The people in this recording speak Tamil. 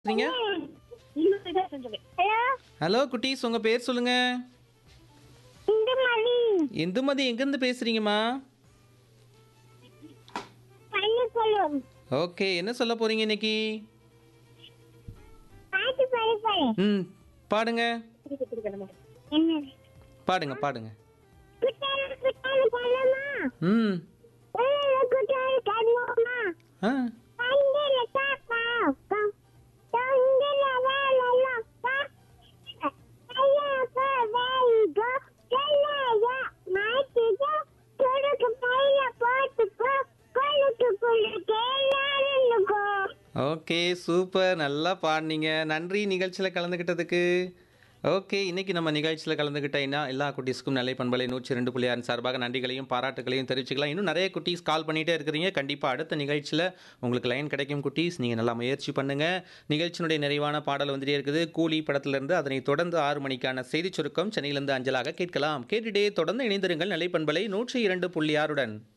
பேசுறீங்க ஹலோ ஹலோ குட்டீஸ் உங்க பேர் சொல்லுங்க இந்துமணி இந்துமதி எங்கேருந்து பேசுறீங்கம்மா பள்ளிக்கூடம் ஓகே என்ன சொல்ல போறீங்க இன்னைக்கு பாட்டு படிப்பேன் ம் பாடுங்க என்ன பாடுங்க பாடுங்க குட்டாரு குட்டாரு கண்ணம்மா ம் உள்ள குட்டாரு கண்ணம்மா ஆ பண்டில தாப்பா தொங்கில வேலையா பா ஐயா பா வேலைகோ செல்லையா மாட்டிக்கோ துடுக்கு பையில போட்டுக்கோ கொழுக்கு குழுக்கு எல்லாரும் ஓகே சூப்பர் நல்லா பாடினீங்க நன்றி நிகழ்ச்சியில் கலந்துக்கிட்டதுக்கு ஓகே இன்னைக்கு நம்ம நிகழ்ச்சியில் கலந்துக்கிட்டீங்கன்னா எல்லா குட்டீஸ்க்கும் நிலை பண்பலை நூற்றி ரெண்டு புள்ளியாரின் சார்பாக நன்றிகளையும் பாராட்டுகளையும் தெரிவிச்சுக்கலாம் இன்னும் நிறைய குட்டீஸ் கால் பண்ணிகிட்டே இருக்கிறீங்க கண்டிப்பாக அடுத்த நிகழ்ச்சியில் உங்களுக்கு லைன் கிடைக்கும் குட்டீஸ் நீங்கள் நல்லா முயற்சி பண்ணுங்கள் நிகழ்ச்சியினுடைய நிறைவான பாடல் வந்துட்டே இருக்குது கூலி படத்திலிருந்து அதனை தொடர்ந்து ஆறு மணிக்கான செய்திச் சுருக்கம் சென்னையிலிருந்து அஞ்சலாக கேட்கலாம் கேட்டுட்டே தொடர்ந்து இணைந்திருங்கள் நிலை பண்பலை நூற்றி இரண்டு புள்ளி ஆறுடன்